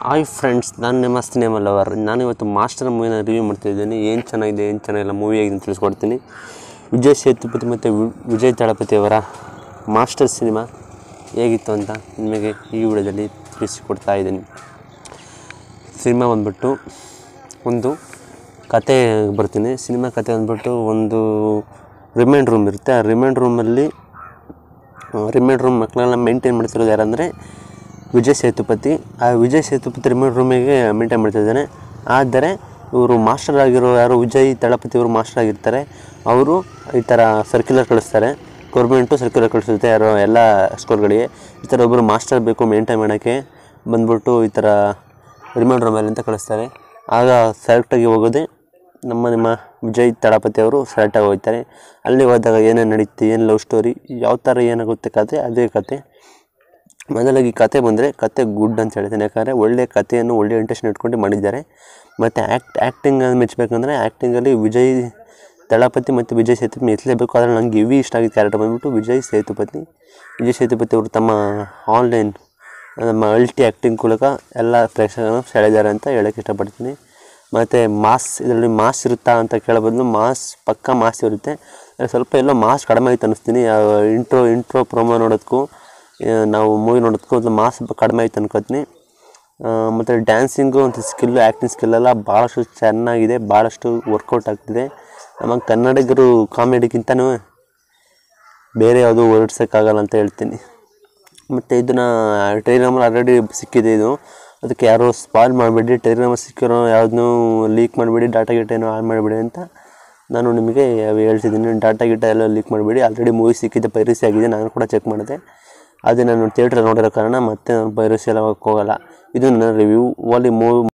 hi friends ನಾನು ನಿಮ್ಮ cinema lover ನಾನು ಇವತ್ತು ಮಾಸ್ಟರ್ ಮೂವಿನ ರಿವ್ಯೂ ಮಾಡ್ತಾ ಇದ್ದೀನಿ ಏನು ಚೆನ್ನಾಗಿದೆ ಏನು ಚೆನ್ನಾಗಿಲ್ಲ ಮೂವಿ ಆಗಿದೆ ಅಂತ ತಿಳಿಸ್ಕೊಡ್ತೀನಿ ವಿಜಯ್ ಸೇತುಪತಿ ಮತ್ತು ವಿ- ವಿಜಯ್ ತಳಪತಿ ಅವರ ಮಾಸ್ಟರ್ ಸಿನಿಮಾ ಹೇಗಿತ್ತು ಅಂತ ನಿಮಗೆ ಈ ವಿಡಿಯೋದಲ್ಲಿ ತಿಳಿಸಿಕೊಡ್ತಾ ಇದ್ದೀನಿ ಸಿನಿಮಾ ಬಂದ್ಬಿಟ್ಟು ಒಂದು ಕತೆ ಬರ್ತೀನಿ ಸಿನಿಮಾ ಕತೆ ಬಂದ್ಬಿಟ್ಟು ಒಂದು ರಿಮೈಂಡ್ ರೂಮ್ ಇರುತ್ತೆ ಆ ರಿಮೈಂಡ್ ರೂಮಲ್ಲಿ ರಿಮೈಂಡ್ ರೂಮ್ ಮಕ್ಕಳೆಲ್ಲ ಮೇಂಟೈನ್ ಮಾಡ್ತಿರೋದು ಯಾರಂದರೆ ವಿಜಯ್ ಸೇತುಪತಿ ಆ ವಿಜಯ್ ಸೇತುಪತಿ ರಿಮೈಂಡ್ ರೂಮಿಗೆ ಮೇಂಟೈನ್ ಮಾಡ್ತಿದ್ದಾನೆ ಆದರೆ ಇವರು ಮಾಸ್ಟರ್ ಆಗಿರೋ ಯಾರು ವಿಜಯ್ ತಳಪತಿ ಅವರು ಮಾಸ್ಟರ್ ಆಗಿರ್ತಾರೆ ಅವರು ಈ ಥರ ಸರ್ಕ್ಯುಲರ್ ಕಳಿಸ್ತಾರೆ ಗೌರ್ಮೆಂಟು ಸರ್ಕ್ಯುಲರ್ ಕಳಿಸುತ್ತೆ ಯಾರೋ ಎಲ್ಲ ಸ್ಕೂಲ್ಗಳಿಗೆ ಈ ಥರ ಒಬ್ಬರು ಮಾಸ್ಟರ್ ಬೇಕು ಮೇಂಟೈನ್ ಮಾಡೋಕ್ಕೆ ಬಂದ್ಬಿಟ್ಟು ಈ ಥರ ರಿಮೈಂಡ್ ರೂಮಲ್ಲಿ ಅಂತ ಕಳಿಸ್ತಾರೆ ಆಗ ಸೆಲೆಕ್ಟಾಗಿ ಹೋಗೋದೇ ನಮ್ಮ ನಿಮ್ಮ ವಿಜಯ್ ತಳಪತಿ ಅವರು ಸೆಲೆಕ್ಟಾಗಿ ಹೋಗ್ತಾರೆ ಅಲ್ಲಿ ಹೋದಾಗ ಏನೇನು ನಡೀತಿ ಏನು ಲವ್ ಸ್ಟೋರಿ ಯಾವ ಥರ ಏನಾಗುತ್ತೆ ಕತೆ ಅದೇ ಕತೆ ಮೊದಲಾಗಿ ಕತೆ ಬಂದರೆ ಕತೆ ಗುಡ್ ಅಂತ ಹೇಳ್ತೀನಿ ಯಾಕಂದರೆ ಒಳ್ಳೆಯ ಕಥೆಯನ್ನು ಒಳ್ಳೆಯ ಇಂಟೆನ್ಷನ್ ಇಟ್ಕೊಂಡು ಮಾಡಿದ್ದಾರೆ ಮತ್ತು ಆ್ಯಕ್ಟ್ ಆ್ಯಕ್ಟಿಂಗ್ ಮೆಚ್ಚಬೇಕಂದ್ರೆ ಆ್ಯಕ್ಟಿಂಗಲ್ಲಿ ವಿಜಯ್ ದಳಪತಿ ಮತ್ತು ವಿಜಯ್ ಸೇತುಪತಿ ಮೆಚ್ಚಲೇಬೇಕು ಆದರೆ ನನಗೆ ಇವಿ ಇಷ್ಟ ಆಗಿದ್ದ ಕ್ಯಾರೆಕ್ಟರ್ ಬಂದ್ಬಿಟ್ಟು ವಿಜಯ್ ಸೇತುಪತಿ ವಿಜಯ್ ಸೇತುಪತಿ ಅವರು ತಮ್ಮ ಆನ್ಲೈನ್ ನಮ್ಮ ಅಲ್ಟಿ ಆ್ಯಕ್ಟಿಂಗ್ ಮೂಲಕ ಎಲ್ಲ ಪ್ರೇಕ್ಷಕರನ್ನು ಸೆಳೆದಾರೆ ಅಂತ ಹೇಳೋಕ್ಕೆ ಇಷ್ಟಪಡ್ತೀನಿ ಮತ್ತು ಮಾಸ್ ಇದರಲ್ಲಿ ಮಾಸ್ ಇರುತ್ತಾ ಅಂತ ಕೇಳೋ ಬದಲು ಮಾಸ್ ಪಕ್ಕ ಮಾಸ್ ಇರುತ್ತೆ ಅದ್ರಲ್ಲಿ ಸ್ವಲ್ಪ ಎಲ್ಲೋ ಮಾಸ್ ಕಡಿಮೆ ಆಯ್ತು ಅನ್ನಿಸ್ತೀನಿ ಇಂಟ್ರೋ ಇಂಟ್ರೋ ಪ್ರೊಮೋ ನೋಡೋದಕ್ಕೂ ಆ, ನಾವು ಮೂವಿ ನೋಡೋದಕ್ಕೂ ಒಂದು ಮಾಸ್ ಸ್ವಲ್ಪ ಕಡಿಮೆ ಆಯ್ತು ಅನ್ಕೋತೀನಿ ಮತ್ತು ಡ್ಯಾನ್ಸಿಂಗು ಮತ್ತು ಸ್ಕಿಲ್ಲು ಆ್ಯಕ್ಟಿಂಗ್ ಸ್ಕಿಲ್ಲೆಲ್ಲ ಭಾಳಷ್ಟು ಚೆನ್ನಾಗಿದೆ ಭಾಳಷ್ಟು ವರ್ಕೌಟ್ ಆಗ್ತಿದೆ ನಮ್ಮ ಕನ್ನಡಿಗರು ಕಾಮಿಡಿಗಿಂತನೂ ಬೇರೆ ಯಾವುದು ಹೊರಡ್ಸೋಕ್ಕಾಗಲ್ಲ ಅಂತ ಹೇಳ್ತೀನಿ ಮತ್ತು ಇದನ್ನು ಟೆಲಿಗ್ರಾಮಲ್ಲಿ ಆಲ್ರೆಡಿ ಸಿಕ್ಕಿದೆ ಇದು ಅದಕ್ಕೆ ಯಾರೋ ಸ್ಪಾಲ್ ಮಾಡಿಬಿಡಿ ಟೆಲಿಗ್ರಾಮಲ್ಲಿ ಸಿಕ್ಕಿರೋ ಯಾವುದನ್ನೂ ಲೀಕ್ ಮಾಡಿಬಿಡಿ ಡಾಟಾ ಗೀಟ ಏನೋ ಆನ್ ಮಾಡಿಬಿಡಿ ಅಂತ ನಾನು ನಿಮಗೆ ಹೇಳ್ತಿದ್ದೀನಿ ಡಾಟಾ ಗೀಟ ಎಲ್ಲ ಲೀಕ್ ಮಾಡಿಬಿಡಿ ಆಲ್ರೆಡಿ ಮೂವಿ ಸಿಕ್ಕಿದೆ ಪೈರಸಿ ಆಗಿದೆ ನಾನು ಕೂಡ ಚೆಕ್ ಮಾಡಿದೆ ಅದೇ ನಾನು ಥಿಯೇಟ್ರಲ್ಲಿ ನೋಡಿರೋ ಕಾರಣ ಮತ್ತೆ ನಾನು ಪೈರಸಿ ಎಲ್ಲ ಹೋಗಕ್ಕೆ ಹೋಗಲ್ಲ ಇದು ನನ್ನ ರಿವ್ಯೂ ಓನ್ಲಿ ಮೂವಿ